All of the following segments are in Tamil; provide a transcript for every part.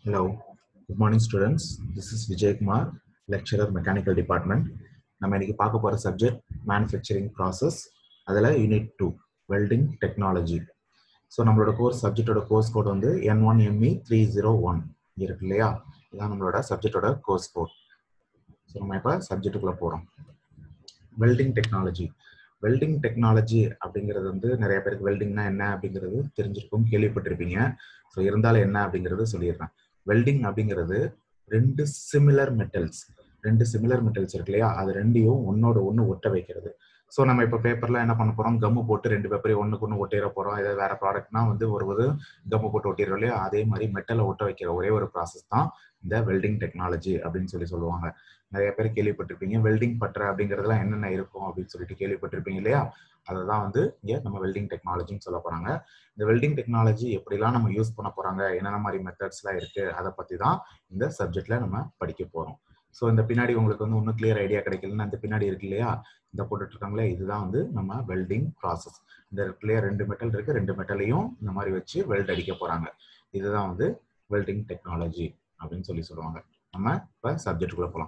Hello, good morning students. This is Vijay Kumar, lecturer mechanical department. நம்ம இன்னைக்கு பார்க்க போற சப்ஜெக்ட் மேனுஃபேக்சரிங் ப்ராசஸ் அதில் unit two welding technology so நம்மளோட கோர்ஸ் சப்ஜெக்டோட கோர்ஸ் கோட் வந்து N one ME three zero one இருக்கு இல்லையா இதான் நம்மளோட சப்ஜெக்டோட கோர்ஸ் கோட் ஸோ நம்ம இப்போ சப்ஜெக்டுக்குள்ளே போகிறோம் வெல்டிங் டெக்னாலஜி வெல்டிங் டெக்னாலஜி அப்படிங்கிறது வந்து நிறைய பேருக்கு வெல்டிங்னா என்ன அப்படிங்கிறது தெரிஞ்சிருக்கும் கேள்விப்பட்டிருப்பீங்க ஸோ இருந்தாலும் என்ன அப்படிங்கிறது சொல்லிடுறேன் வெல்டிங் அப்படிங்கிறது ரெண்டு சிமிலர் மெட்டல்ஸ் ரெண்டு சிமிலர் மெட்டல்ஸ் இருக்கு இல்லையா அது ரெண்டையும் ஒன்னோட ஒன்று ஒட்ட வைக்கிறது ஸோ நம்ம இப்போ பேப்பர்ல என்ன பண்ண போறோம் கம்மு போட்டு ரெண்டு பேப்பரையும் ஒன்றுக்கு ஒன்று ஒட்டிட போறோம் ஏதாவது வேற ப்ராடக்ட்னா வந்து ஒரு ஒரு கம்மு போட்டு ஒட்டிடுறோம் இல்லையா அதே மாதிரி மெட்டலை ஒட்ட வைக்கிற ஒரே ஒரு ப்ராசஸ் தான் இந்த வெல்டிங் டெக்னாலஜி அப்படின்னு சொல்லி சொல்லுவாங்க நிறைய பேர் கேள்விப்பட்டிருப்பீங்க வெல்டிங் பற்ற அப்படிங்கிறதுலாம் என்னென்ன இருக்கும் அப்படின்னு சொல்லிட்டு கேள்விப்பட்டிருப்பீங்க இல்லையா அதை தான் வந்து இங்கே நம்ம வெல்டிங் டெக்னாலஜின்னு சொல்ல போறாங்க இந்த வெல்டிங் டெக்னாலஜி எப்படிலாம் நம்ம யூஸ் பண்ண போறாங்க என்னென்ன மாதிரி மெத்தட்ஸ்லாம் இருக்கு அதை பத்தி தான் இந்த சப்ஜெக்ட்ல நம்ம படிக்க போறோம் ஸோ இந்த பின்னாடி உங்களுக்கு வந்து இன்னும் கிளியர் ஐடியா கிடைக்கலன்னா இந்த பின்னாடி இருக்கு இல்லையா இந்த போட்டுட்டு இருக்காங்களே இதுதான் வந்து நம்ம வெல்டிங் ப்ராசஸ் இந்த இடத்துல ரெண்டு மெட்டல் இருக்கு ரெண்டு மெட்டலையும் இந்த மாதிரி வச்சு வெல்ட் அடிக்க போறாங்க இதுதான் வந்து வெல்டிங் டெக்னாலஜி அப்படின்னு சொல்லி சொல்லுவாங்க நம்ம இப்போ சப்ஜெக்டுக்குள்ள போகலாம்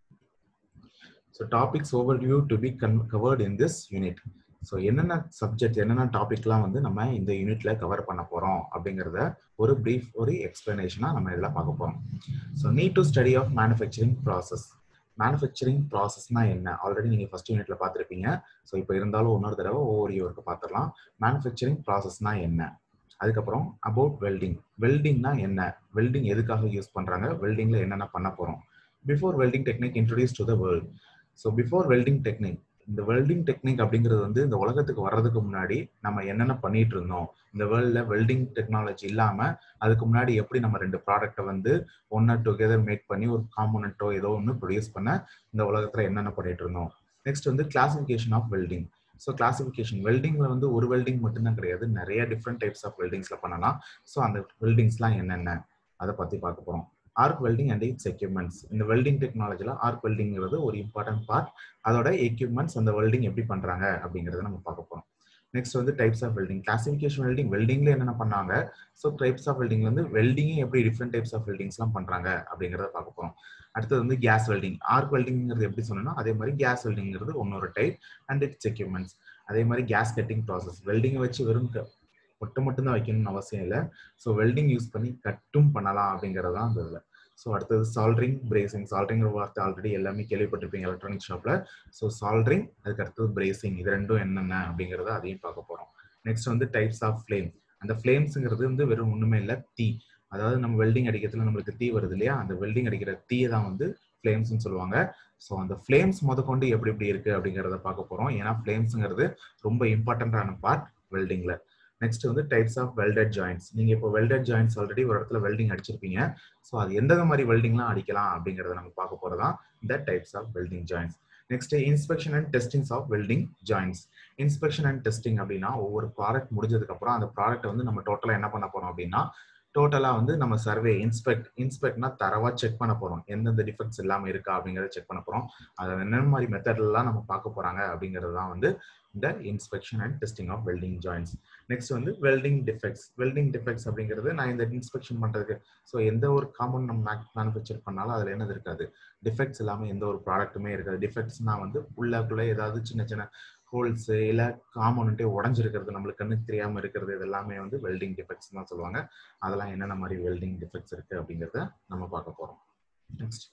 so topics overview to be கன் covered in this unit so என்னென்ன சப்ஜெக்ட் என்னென்ன டாபிக்லாம் வந்து நம்ம இந்த யூனிட்ல கவர் பண்ண போறோம் அப்படிங்கிறத ஒரு ப்ரீஃப் ஒரு எக்ஸ்பிளனேஷனா நம்ம இதில் பார்க்க போறோம் so need to study of manufacturing process manufacturing ப்ராசஸ்னா என்ன ஆல்ரெடி நீங்க ஃபர்ஸ்ட் யூனிட்ல பார்த்துருப்பீங்க ஸோ இப்போ இருந்தாலும் இன்னொரு தடவை ஒவ்வொரு இயருக்கு பார்த்துடலாம் மேனுஃபேக்சரிங் ப்ராசஸ்னா என்ன அதுக்கப்புறம் அபவுட் வெல்டிங் வெல்டிங்னா என்ன வெல்டிங் எதுக்காக யூஸ் பண்றாங்க வெல்டிங்ல என்னென்ன பண்ண போறோம் before welding technique introduce to the world so before welding technique இந்த வெல்டிங் டெக்னிக் அப்படிங்கிறது வந்து இந்த உலகத்துக்கு வர்றதுக்கு முன்னாடி நம்ம என்னென்ன பண்ணிட்டு இருந்தோம் இந்த வேர்ல்ட்ல வெல்டிங் டெக்னாலஜி இல்லாம அதுக்கு முன்னாடி எப்படி நம்ம ரெண்டு ப்ராடக்ட்டை வந்து ஒன்னா டுகெதர் மேக் பண்ணி ஒரு காம்போனண்ட்டோ ஏதோ ஒன்று ப்ரொடியூஸ் பண்ண இந்த உலகத்துல என்னென்ன பண்ணிட்டு இருந்தோம் நெக்ஸ்ட் வந்து classification of welding so classification வெல்டிங்ல வந்து ஒரு வெல்டிங் மட்டும்தான் கிடையாது நிறைய டிஃப்ரெண்ட் டைப்ஸ் ஆஃப் வெல்டிங்ஸ்ல பண்ணலாம் ஸோ அந்த வெல்டிங்ஸ்லாம் என்னென்ன அதை பத்தி பார்க்க போறோம் arc welding and its equipments இந்த வெல்டிங் டெக்னாலஜியில் ஆர்க் வெல்டிங்கிறது ஒரு இம்பார்ட்டன்ட் பார்ட் அதோட எக்யூப்மெண்ட்ஸ் அந்த வெல்டிங் எப்படி பண்றாங்க அப்படிங்கறத நம்ம பார்க்க போறோம் நெக்ஸ்ட் வந்து types of welding classification welding வெல்டிங்ல என்னென்ன பண்ணாங்க ஸோ டைப்ஸ் ஆஃப் வெல்டிங் வந்து வெல்டிங்கே எப்படி டிஃப்ரெண்ட் டைப்ஸ் ஆஃப் வெல்டிங்ஸ்லாம் பண்றாங்க அப்படிங்கிறத பார்க்க போறோம் அடுத்தது வந்து கேஸ் வெல்டிங் ஆர்க் வெல்டிங்கிறது எப்படி சொன்னோம்னா அதே மாதிரி கேஸ் வெல்டிங்கிறது ஒன்னொரு டைப் அண்ட் இட்ஸ் எக்யூப்மெண்ட்ஸ் அதே மாதிரி கேஸ் கட்டிங் ப்ராசஸ் வெல்டிங்கை வச்சு வெறும் ஒட்டு மட்டும் தான் வைக்கணும்னு அவசியம் இல்லை ஸோ வெல்டிங் யூஸ் பண்ணி கட்டும் பண்ணலாம் அப்படிங்கிறது தான் அந்த இதில் ஸோ அடுத்தது சால்ட்ரிங் பிரேசிங் சால்ட்ரிங் வார்த்தை ஆல்ரெடி எல்லாமே கேள்விப்பட்டிருப்பீங்க எலக்ட்ரானிக் ஷாப்ல ஸோ சால்ட்ரிங் அதுக்கு அடுத்தது பிரேசிங் இது ரெண்டும் என்னென்ன அப்படிங்கிறத அதையும் பார்க்க போறோம் நெக்ஸ்ட் வந்து டைப்ஸ் ஆஃப் ஃப்ளேம் அந்த ஃப்ளேம்ஸுங்கிறது வந்து வெறும் ஒண்ணுமே இல்லை தீ அதாவது நம்ம வெல்டிங் அடிக்கிறதுல நம்மளுக்கு தீ வருது இல்லையா அந்த வெல்டிங் அடிக்கிற தீயை தான் வந்து ஃப்ளேம்ஸ்னு சொல்லுவாங்க ஸோ அந்த ஃப்ளேம்ஸ் முதற்கொண்டு எப்படி எப்படி இருக்கு அப்படிங்கிறத பார்க்க போறோம் ஏன்னா ஃப்ளேம்ஸுங்கிறது ரொம்ப இம்பார்ட்டன்டான பார்ட் வெல்டிங்ல நெக்ஸ்ட் வந்து டைப்ஸ் ஆஃப் வெல்டட் ஜாயின்ஸ் நீங்க இப்போ வெல்டட் ஜாயின்ஸ் ஆல்ரெடி ஒரு இடத்துல வெல்டிங் அடிச்சிருப்பீங்க ஸோ அது எந்தெந்த மாதிரி வெல்டிங்லாம் அடிக்கலாம் அப்படிங்கறத நம்ம பார்க்க போறதான் இந்த types of welding joints next inspection and testings of welding joints inspection and testing அப்படின்னா ஒவ்வொரு ப்ராடக்ட் முடிஞ்சதுக்கு அப்புறம் அந்த ப்ராடக்ட் வந்து நம்ம டோட்டலா என்ன பண்ண போறோம் அப்படின்னா டோட்டலா வந்து நம்ம சர்வே இன்ஸ்பெக்ட் இன்ஸ்பெக்ட்னா தரவா செக் பண்ண போறோம் எந்தெந்த டிஃபெக்ட்ஸ் இல்லாம இருக்கா அப்படிங்கறத செக் பண்ண போறோம் அதை என்ன மாதிரி மெத்தட்லாம் நம்ம பார்க்க போறாங்க அப்படிங்கிறது தான் வந்து இந்த inspection and testing of welding joints next வந்து வெல்டிங் டிஃபெக்ட்ஸ் வெல்டிங் டிஃபெக்ட்ஸ் அப்படிங்கிறது நான் இந்த இன்ஸ்பெக்ஷன் பண்றதுக்கு ஸோ எந்த ஒரு காம்பவுண்ட் நம்ம மேனுஃபேக்சர் பண்ணாலும் அதுல என்னது இருக்காது டிஃபெக்ட்ஸ் இல்லாம எந்த ஒரு ப்ராடக்ட்டுமே இருக்காது டிஃபெக்ட்ஸ்னா வந்து உள்ளக்குள்ள ஏதாவது சின்ன சின்ன ஹோல்ஸ் இல்ல காம்பவுண்டே உடஞ்சிருக்கிறது நம்மளுக்கு கண்ணுக்கு தெரியாம இருக்கிறது இது எல்லாமே வந்து வெல்டிங் டிஃபெக்ட்ஸ் தான் சொல்லுவாங்க அதெல்லாம் என்னென்ன மாதிரி வெல்டிங் டிஃபெக்ட்ஸ் இருக்கு அப்படிங்கிறத நம்ம பார்க்க போறோம் next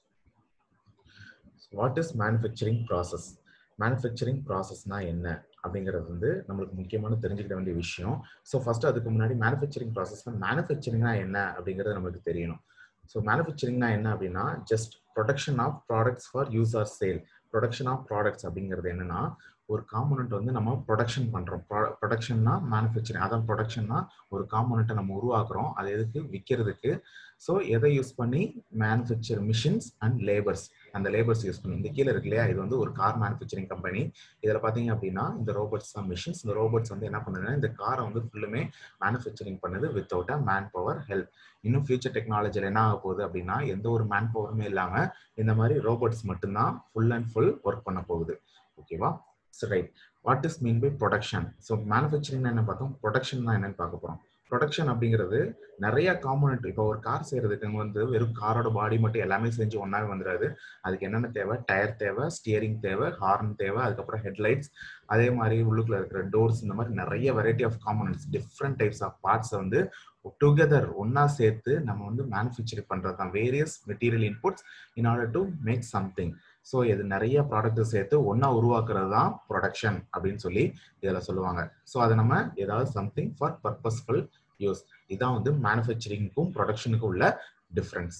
what is manufacturing process manufacturing ப்ராசஸ்னா என்ன அப்படிங்கிறது வந்து நம்மளுக்கு முக்கியமான தெரிஞ்சுக்கிற வேண்டிய விஷயம் ஸோ ஃபர்ஸ்ட் அதுக்கு முன்னாடி மேனுஃபேக்சரிங் ப்ராசஸ்னா மேனுஃபேக்சரிங்னா என்ன அப்படிங்கிறது நம்மளுக்கு தெரியணும் ஸோ மேனுஃபேக்சரிங்னா என்ன அப்படின்னா just production of products for use or sale production of products அப்படிங்கிறது என்னன்னா ஒரு காம்போனண்ட் வந்து நம்ம ப்ரொடக்ஷன் பண்றோம் ப்ரொடக்ஷன்னா மேனுஃபேக்சரிங் அதான் ப்ரொடக்ஷன்னா ஒரு காம்போனண்ட்டை நம்ம உருவாக்குறோம் அது எதுக்கு விற்கிறதுக்கு ஸோ எதை யூஸ் பண்ணி மேனுஃபேக்சர் மிஷின்ஸ் அண்ட் லேபர்ஸ் அந்த லேபர்ஸ் யூஸ் பண்ணி இந்த கீழே இருக்கு இல்லையா இது வந்து ஒரு கார் மேனுஃபேக்சரிங் கம்பெனி இதில் பார்த்தீங்க அப்படின்னா இந்த ரோபோட்ஸ் தான் மிஷின்ஸ் இந்த ரோபோட்ஸ் வந்து என்ன பண்ணுதுன்னா இந்த காரை வந்து ஃபுல்லுமே மேனுஃபேக்சரிங் பண்ணுது without a man power help இன்னும் ஃபியூச்சர் டெக்னாலஜியில் என்ன ஆக போகுது அப்படின்னா எந்த ஒரு மேன் பவருமே இல்லாமல் இந்த மாதிரி ரோபோட்ஸ் மட்டும்தான் ஃபுல் அண்ட் ஃபுல் ஒர்க் பண்ண போகுது ஓகேவா right what is mean by production so manufacturing என்ன பார்த்தோம் ப்ரொடக்ஷன் தான் என்னன்னு பார்க்க போகிறோம் ப்ரொடக்ஷன் அப்படிங்கிறது நிறைய காம்பனண்ட் இப்போ ஒரு கார் செய்யறதுக்கு அங்க வந்து வெறும் காரோட பாடி மட்டும் எல்லாமே செஞ்சு ஒன்னாவே வந்துடாது அதுக்கு என்னென்ன தேவை டயர் தேவை ஸ்டியரிங் தேவை ஹார்ன் தேவை அதுக்கப்புறம் ஹெட்லைட்ஸ் அதே மாதிரி உள்ளுக்குள்ள இருக்கிற டோர்ஸ் இந்த மாதிரி நிறைய variety of components different types of பார்ட்ஸை வந்து டுகெதர் ஒன்னா சேர்த்து நம்ம வந்து மேனுஃபேக்சரிங் பண்றது தான் various material inputs in order to make something so இது நிறைய ப்ராடக்ட்டை சேர்த்து ஒன்னா உருவாக்குறது தான் ப்ரொடக்ஷன் அப்படின்னு சொல்லி இதில் சொல்லுவாங்க ஸோ அதை நம்ம ஏதாவது சம்திங் ஃபார் பர்பஸ்ஃபுல் யூஸ் இதான் வந்து மேனுஃபேக்சரிங்க்கும் ப்ரொடக்ஷனுக்கும் உள்ள difference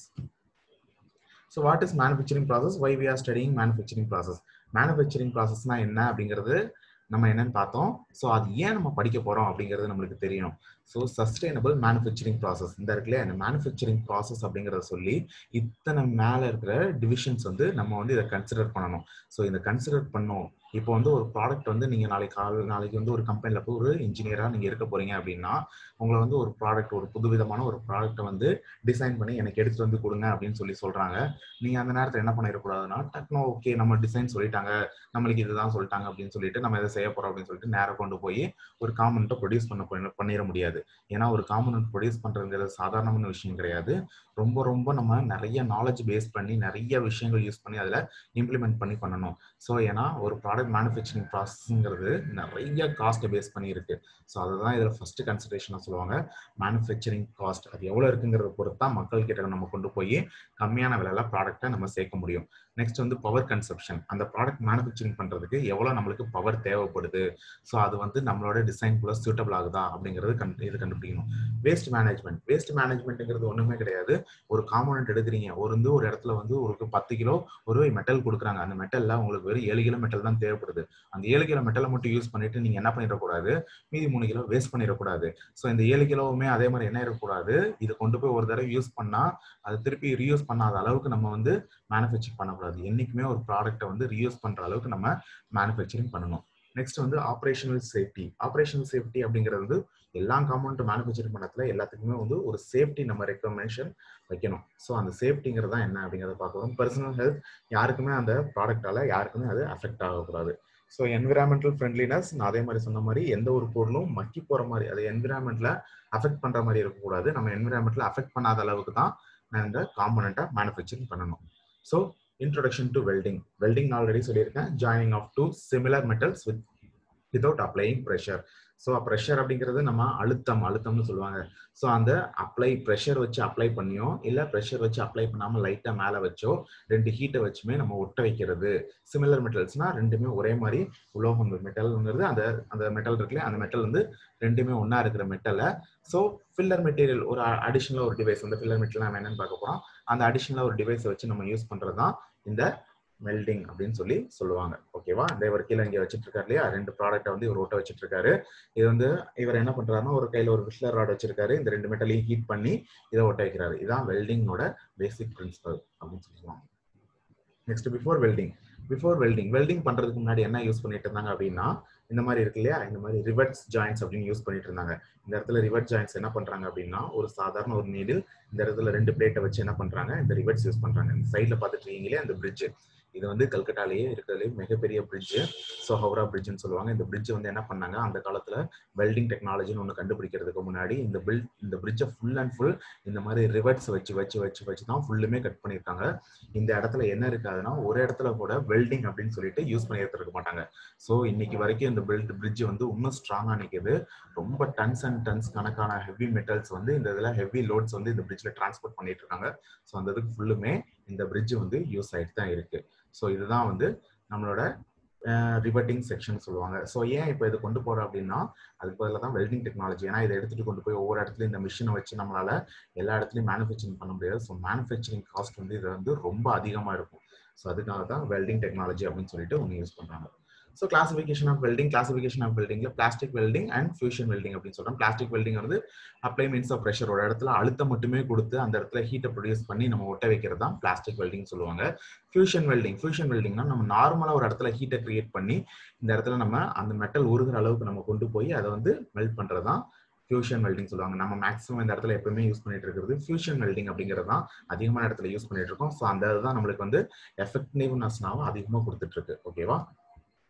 so what is manufacturing process why we are studying manufacturing process manufacturing ப்ராசஸ்னா என்ன அப்படிங்கிறது நம்ம என்னன்னு பார்த்தோம் ஸோ அது ஏன் நம்ம படிக்க போறோம் அப்படிங்கிறது நம்மளுக்கு தெரியணும் ஸோ சஸ்டைனபிள் மேனுஃபேக்சரிங் ப்ராசஸ் இந்த இருக்குல்லையா இந்த மேனுஃபேக்சரிங் ப்ராசஸ் அப்படிங்கிறத சொல்லி இத்தனை மேலே இருக்கிற டிவிஷன்ஸ் வந்து நம்ம வந்து இதை கன்சிடர் பண்ணணும் ஸோ இதை கன்சிடர் பண்ணோம் இப்போ வந்து ஒரு ப்ராடக்ட் வந்து நீங்க நாளைக்கு கால நாளைக்கு வந்து ஒரு கம்பெனில போய் ஒரு இன்ஜினியரா நீங்க இருக்க போறீங்க அப்படின்னா உங்களை வந்து ஒரு ப்ராடக்ட் ஒரு புதுவிதமான ஒரு ப்ராடக்ட்டை வந்து டிசைன் பண்ணி எனக்கு எடுத்துட்டு வந்து கொடுங்க அப்படின்னு சொல்லி சொல்றாங்க நீங்க அந்த நேரத்தில் என்ன பண்ணிடக்கூடாதுன்னா டக்குனு ஓகே நம்ம டிசைன் சொல்லிட்டாங்க நம்மளுக்கு இதுதான் சொல்லிட்டாங்க அப்படின்னு சொல்லிட்டு நம்ம இதை செய்ய போறோம் அப்படின்னு சொல்லிட்டு நேரம் கொண்டு போய் ஒரு காம்பனண்ட்டை ப்ரொடியூஸ் பண்ண பண்ணிட முடியாது ஏன்னா ஒரு காம்பனண்ட் ப்ரொடியூஸ் பண்றதுங்கிறது சாதாரணமான விஷயம் கிடையாது ரொம்ப ரொம்ப நம்ம நிறைய நாலேஜ் பேஸ் பண்ணி நிறைய விஷயங்கள் யூஸ் பண்ணி அதில் இம்ப்ளிமெண்ட் பண்ணி பண்ணணும் ஸோ ஏன்னா ஒரு ப்ராடக்ட் மேனுஃபேக்சரிங் ப்ராசஸ்ங்கிறது நிறைய காஸ்ட்டை பேஸ் பண்ணி இருக்கு ஸோ அதுதான் இதில் ஃபர்ஸ்ட் கன்சிடரேஷனாக சொல்லுவாங்க மேனுஃபேக்சரிங் காஸ்ட் அது எவ்வளோ இருக்குங்கிறத பொறுத்து தான் மக்கள் கிட்ட நம்ம கொண்டு போய் கம்மியான விலையில ப்ராடக்ட்டை நம்ம சேர்க்க முடியும் நெக்ஸ்ட் வந்து பவர் கன்சப்ஷன் அந்த ப்ராடக்ட் மேனுஃபேக்சரிங் பண்றதுக்கு எவ்வளோ நம்மளுக்கு பவர் தேவைப்படுது ஸோ அது வந்து நம்மளோட டிசைன்குள்ள சூட்டபிள் ஆகுதா அப்படிங்கிறது கண் இது கண்டுபிடிக்கணும் வேஸ்ட் மேனேஜ்மெண்ட் வேஸ்ட் மேனேஜ்மெண்ட்ங்கிறது ஒண்ணுமே கிடையாது ஒரு காம்பனண்ட் எடுக்கிறீங்க ஒரு வந்து ஒரு இடத்துல வந்து ஒரு பத்து கிலோ ஒரு மெட்டல் கொடுக்குறாங்க அந்த மெட்டல்ல உங்களுக்கு வெறும் ஏழு கிலோ மெட்டல் தான் தேவைப்படுது அந்த ஏழு கிலோ மெட்டலை மட்டும் யூஸ் பண்ணிட்டு நீங்க என்ன பண்ணிடக்கூடாது மீதி மூணு கிலோ வேஸ்ட் பண்ணிடக்கூடாது ஸோ இந்த ஏழு கிலோவுமே அதே மாதிரி என்ன இருக்கக்கூடாது இதை கொண்டு போய் ஒரு தடவை யூஸ் பண்ணா அதை திருப்பி ரீயூஸ் பண்ணாத அளவுக்கு நம்ம வந்து மேனுஃபேக்சர் பண்ணக்கூடாது என்னைக்குமே ஒரு ப்ராடக்ட்டை வந்து ரீயூஸ் பண்ற அளவுக்கு நம்ம மேனுஃபேக்சரிங் பண்ணணும் நெக்ஸ்ட் வந்து ஆப்ரேஷனல் சேஃப்டி ஆப்ரேஷனல் சேஃப்டி அப்படிங்கிறது வந்து எல்லா காம்பனண்ட் மேனுஃபேக்சரிங் பண்ணத்துல எல்லாத்துக்குமே வந்து ஒரு சேஃப்டி நம்ம ரெக்கமெண்டேஷன் வைக்கணும் ஸோ அந்த சேஃப்டிங்கிறது தான் என்ன அப்படிங்கிறத பார்க்கணும் பர்சனல் ஹெல்த் யாருக்குமே அந்த ப்ராடக்டால யாருக்குமே அது அஃபெக்ட் ஆகக்கூடாது ஸோ என்விரான்மெண்டல் ஃப்ரெண்ட்லினஸ் நான் அதே மாதிரி சொன்ன மாதிரி எந்த ஒரு பொருளும் மக்கி போற மாதிரி அது என்விரான்மெண்ட்ல அஃபெக்ட் பண்ற மாதிரி இருக்கக்கூடாது நம்ம என்விரான்மெண்ட்ல அஃபெக்ட் பண்ணாத அளவுக்கு தான் நான் இந்த காம்பனண்ட்டை மேனுஃபேக்சரிங் பண்ணணும் so introduction to welding welding already சொல்லியிருக்கேன் joining of two similar metals with without applying pressure so pressure அப்படிங்கிறது நம்ம அழுத்தம் அழுத்தம்னு சொல்லுவாங்க ஸோ அந்த அப்ளை ப்ரெஷர் வச்சு அப்ளை பண்ணியோ இல்லை ப்ரெஷர் வச்சு அப்ளை பண்ணாமல் லைட்டாக மேலே வச்சோ ரெண்டு ஹீட்டை வச்சுமே நம்ம ஒட்ட வைக்கிறது சிமிலர் மெட்டல்ஸ்னா ரெண்டுமே ஒரே மாதிரி உலோகம் மெட்டல்ங்கிறது அந்த அந்த மெட்டல் இருக்குல்ல அந்த மெட்டல் வந்து ரெண்டுமே ஒன்றா இருக்கிற மெட்டலை ஸோ ஃபில்லர் மெட்டீரியல் ஒரு அடிஷனலாக ஒரு டிவைஸ் அந்த ஃபில்லர் மெட்டீரியல் நம்ம என்னன்னு பார்க்க போகிறோம் அந்த அடிஷனலாக ஒரு டிவைஸை வச்சு நம்ம யூஸ் பண்ணுறது தான் இந்த மெல்டிங் அப்படின்னு சொல்லி சொல்லுவாங்க ஓகேவா இந்த இவர் கீழே இங்கே வச்சுட்டு இருக்காரு இல்லையா ரெண்டு ப்ராடக்ட்டை வந்து இவர் ஒட்ட வச்சுட்டு இருக்காரு இது வந்து இவர் என்ன பண்றாருன்னா ஒரு கையில ஒரு விஸ்லர் ராட் வச்சிருக்காரு இந்த ரெண்டு மெட்டலையும் ஹீட் பண்ணி இதை ஒட்ட வைக்கிறாரு இதான் வெல்டிங்கோட பேசிக் பிரின்சிபல் அப்படின்னு சொல்லுவாங்க next before welding before welding welding பண்றதுக்கு முன்னாடி என்ன யூஸ் பண்ணிட்டு இருந்தாங்க அப்படின்னா இந்த மாதிரி இருக்கு இல்லையா இந்த மாதிரி ரிவர்ட்ஸ் ஜாயின்ஸ் அப்படின்னு யூஸ் பண்ணிட்டு இருந்தாங்க இந்த இடத்துல ரிவர்ட் ஜாயின்ஸ் என்ன பண்றாங்க அப்படின்னா ஒரு சாதாரண ஒரு நீடில் இந்த இடத்துல ரெண்டு பிளேட்டை வச்சு என்ன பண்றாங்க இந்த ரிவர்ட்ஸ் யூஸ் பண்றாங்க இந்த சைட்ல பாத்துட்டு இருக்கீங்களே அந்த பிரிட்ஜ் இது வந்து கல்கட்டாலேயே இருக்கிறதுலே மிகப்பெரிய பிரிட்ஜ் ஸோ ஹவுரா பிரிட்ஜ்னு சொல்லுவாங்க இந்த பிரிட்ஜ் வந்து என்ன பண்ணாங்க அந்த காலத்துல வெல்டிங் டெக்னாலஜின்னு ஒன்று கண்டுபிடிக்கிறதுக்கு முன்னாடி இந்த பில் இந்த பிரிட்ஜை ஃபுல் அண்ட் ஃபுல் இந்த மாதிரி ரிவர்ட்ஸ் வச்சு வச்சு வச்சு வச்சு தான் ஃபுல்லுமே கட் பண்ணியிருக்காங்க இந்த இடத்துல என்ன இருக்காதுன்னா ஒரு இடத்துல கூட வெல்டிங் அப்படின்னு சொல்லிட்டு யூஸ் பண்ணி எடுத்துருக்க மாட்டாங்க ஸோ இன்னைக்கு வரைக்கும் இந்த பில்ட் பிரிட்ஜ் வந்து இன்னும் ஸ்ட்ராங்கா நிற்குது ரொம்ப டன்ஸ் அண்ட் டன்ஸ் கணக்கான ஹெவி மெட்டல்ஸ் வந்து இந்த இதில் ஹெவி லோட்ஸ் வந்து இந்த பிரிட்ஜில் டிரான்ஸ்போர்ட் பண்ணிட்டு இருக்காங்க ஸோ அந்த இதுக்கு ஃபுல்லுமே இந்த பிரிட்ஜ் வந்து யூஸ் ஆகிட்டு தான் இருக்கு ஸோ இதுதான் வந்து நம்மளோட ரிவர்ட்டிங் செக்ஷன் சொல்லுவாங்க ஸோ ஏன் இப்போ இது கொண்டு போறோம் அப்படின்னா அதுக்கு பதிலாக தான் வெல்டிங் டெக்னாலஜி ஏன்னா இதை எடுத்துட்டு கொண்டு போய் ஒவ்வொரு இடத்துலையும் இந்த மிஷினை வச்சு நம்மளால எல்லா இடத்துலையும் மேனுஃபேக்சரிங் பண்ண முடியாது ஸோ மேனுஃபேக்சரிங் காஸ்ட் வந்து இது வந்து ரொம்ப அதிகமாக இருக்கும் ஸோ அதுக்காக தான் வெல்டிங் டெக்னாலஜி அப்படின்னு சொல்லிட்டு ஒன்று யூஸ் பண்ணுறாங்க so classification of welding classification of வெல்டிங்ல plastic welding and fusion welding அப்படின்னு சொல்றோம் பிளாஸ்டிக் வெல்டிங் வந்து அப்ளை மீன்ஸ் ஆஃப் ப்ரெஷர் ஒரு இடத்துல அழுத்தம் மட்டுமே கொடுத்து அந்த இடத்துல ஹீட்டை ப்ரொடியூஸ் பண்ணி நம்ம ஒட்ட வைக்கிறது தான் பிளாஸ்டிக் வெல்டிங் சொல்லுவாங்க ஃபியூஷன் வெல்டிங் ஃபியூஷன் வெல்டிங்னா நம்ம நார்மலாக ஒரு இடத்துல ஹீட்டை கிரியேட் பண்ணி இந்த இடத்துல நம்ம அந்த மெட்டல் உருகிற அளவுக்கு நம்ம கொண்டு போய் அதை வந்து மெல்ட் பண்ணுறது தான் ஃபியூஷன் வெல்டிங் சொல்லுவாங்க நம்ம மேக்ஸிமம் இந்த இடத்துல எப்பவுமே யூஸ் பண்ணிட்டு இருக்கிறது ஃபியூஷன் வெல்டிங் அப்படிங்கிறது தான் அதிகமான இடத்துல யூஸ் பண்ணிட்டு இருக்கோம் ஸோ அந்த இதுதான் நம்மளுக்கு வந்து எஃபெக்டிவ்னஸ்னாவும் அதிகமாக கொடுத்துட்டு இருக்கு ஓகேவா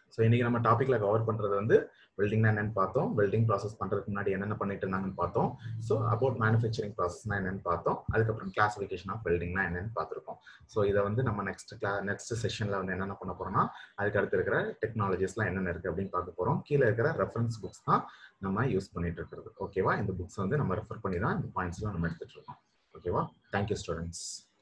ஸோ இன்னைக்கு நம்ம டாபிக்ல கவர் பண்றது வந்து வெல்டிங்னா என்னன்னு பார்த்தோம் வெல்டிங் ப்ராசஸ் பண்றதுக்கு முன்னாடி என்னென்ன பண்ணிட்டு இருந்தாங்கன்னு பார்த்தோம் ஸோ அபவுட் மேனுஃபேக்சரிங் ப்ராசஸ்னா என்னன்னு பார்த்தோம் அதுக்கப்புறம் கிளாசிஃபிகேஷன் ஆஃப் வெல்டிங்னா என்னன்னு பார்த்துருக்கோம் ஸோ இதை வந்து நம்ம நெக்ஸ்ட் கிளா நெக்ஸ்ட் செஷன்ல வந்து என்னென்ன பண்ண போறோம்னா அதுக்கு அடுத்து இருக்கிற டெக்னாலஜிஸ்லாம் என்னென்ன இருக்கு அப்படின்னு பார்க்க போறோம் கீழே இருக்கிற ரெஃபரன்ஸ் புக்ஸ் தான் நம்ம யூஸ் பண்ணிட்டு இருக்கிறது ஓகேவா இந்த புக்ஸ் வந்து நம்ம ரெஃபர் பண்ணி தான் இந்த பாயிண்ட்ஸ்லாம் நம்ம எடுத்துட்டு இருக்கோம் ஓகேவா தேங்க்யூ ஸ்டூடெண்ட்ஸ்